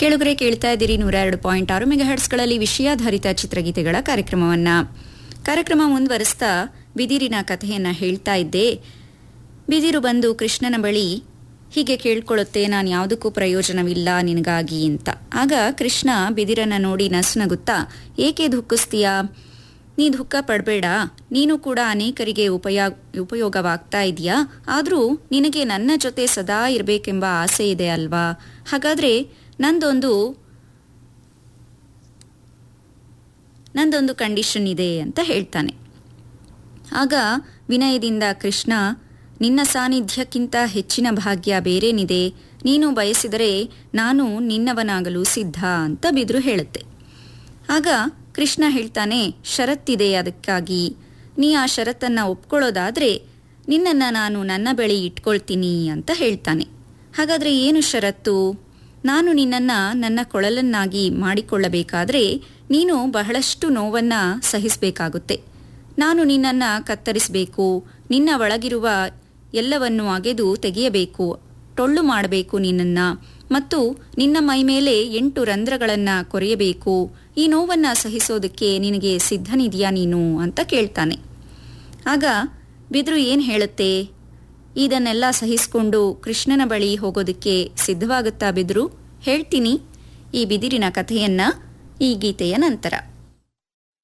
ಕೇಳುಗರೆ ಕೇಳ್ತಾ ಇದ್ದೀರಿ ನೂರ ಎರಡು ಪಾಯಿಂಟ್ ಆರು ಮೆಗಾಹರ್ಟ್ಸ್ಗಳಲ್ಲಿ ವಿಷಯಾಧಾರಿತ ಚಿತ್ರಗೀತೆಗಳ ಕಾರ್ಯಕ್ರಮವನ್ನ ಕಾರ್ಯಕ್ರಮ ಮುಂದುವರಿಸ್ತಾ ಬಿದಿರಿನ ಕಥೆಯನ್ನ ಹೇಳ್ತಾ ಇದ್ದೆ ಬಿದಿರು ಬಂದು ಕೃಷ್ಣನ ಬಳಿ ಹೀಗೆ ಕೇಳ್ಕೊಳ್ಳುತ್ತೆ ನಾನು ಯಾವುದಕ್ಕೂ ಪ್ರಯೋಜನವಿಲ್ಲ ನಿನಗಾಗಿ ಅಂತ ಆಗ ಕೃಷ್ಣ ಬಿದಿರನ್ನ ನೋಡಿ ನಸುನಗುತ್ತಾ ಏಕೆ ದುಃಖಿಸ್ತೀಯಾ ನೀ ದುಃಖ ಪಡಬೇಡ ನೀನು ಕೂಡ ಅನೇಕರಿಗೆ ಉಪಯೋಗ ಉಪಯೋಗವಾಗ್ತಾ ಇದೆಯಾ ಆದರೂ ನಿನಗೆ ನನ್ನ ಜೊತೆ ಸದಾ ಇರಬೇಕೆಂಬ ಆಸೆ ಇದೆ ಅಲ್ವಾ ಹಾಗಾದ್ರೆ ನಂದೊಂದು ನಂದೊಂದು ಕಂಡೀಷನ್ ಇದೆ ಅಂತ ಹೇಳ್ತಾನೆ ಆಗ ವಿನಯದಿಂದ ಕೃಷ್ಣ ನಿನ್ನ ಸಾನ್ನಿಧ್ಯಕ್ಕಿಂತ ಹೆಚ್ಚಿನ ಭಾಗ್ಯ ಬೇರೇನಿದೆ ನೀನು ಬಯಸಿದರೆ ನಾನು ನಿನ್ನವನಾಗಲು ಸಿದ್ಧ ಅಂತ ಬಿದ್ರು ಹೇಳುತ್ತೆ ಆಗ ಕೃಷ್ಣ ಹೇಳ್ತಾನೆ ಷರತ್ತಿದೆ ಅದಕ್ಕಾಗಿ ನೀ ಆ ಷರತ್ತನ್ನ ಒಪ್ಕೊಳ್ಳೋದಾದ್ರೆ ನಿನ್ನನ್ನ ನಾನು ನನ್ನ ಬಳಿ ಇಟ್ಕೊಳ್ತೀನಿ ಅಂತ ಹೇಳ್ತಾನೆ ಹಾಗಾದ್ರೆ ಏನು ಷರತ್ತು ನಾನು ನಿನ್ನನ್ನ ನನ್ನ ಕೊಳಲನ್ನಾಗಿ ಮಾಡಿಕೊಳ್ಳಬೇಕಾದ್ರೆ ನೀನು ಬಹಳಷ್ಟು ನೋವನ್ನ ಸಹಿಸಬೇಕಾಗುತ್ತೆ ನಾನು ನಿನ್ನನ್ನ ಕತ್ತರಿಸಬೇಕು ನಿನ್ನ ಒಳಗಿರುವ ಎಲ್ಲವನ್ನು ಅಗೆದು ತೆಗೆಯಬೇಕು ಟೊಳ್ಳು ಮಾಡಬೇಕು ನಿನ್ನನ್ನ ಮತ್ತು ನಿನ್ನ ಮೈ ಮೇಲೆ ಎಂಟು ರಂಧ್ರಗಳನ್ನ ಕೊರೆಯಬೇಕು ಈ ನೋವನ್ನ ಸಹಿಸೋದಕ್ಕೆ ನಿನಗೆ ಸಿದ್ಧನಿದೆಯಾ ನೀನು ಅಂತ ಕೇಳ್ತಾನೆ ಆಗ ಬಿದ್ರು ಏನ್ ಹೇಳುತ್ತೆ ಇದನ್ನೆಲ್ಲ ಸಹಿಸಿಕೊಂಡು ಕೃಷ್ಣನ ಬಳಿ ಹೋಗೋದಕ್ಕೆ ಸಿದ್ಧವಾಗುತ್ತಾ ಬಿದ್ರು ಹೇಳ್ತೀನಿ ಈ ಬಿದಿರಿನ ಕಥೆಯನ್ನ ಈ ಗೀತೆಯ ನಂತರ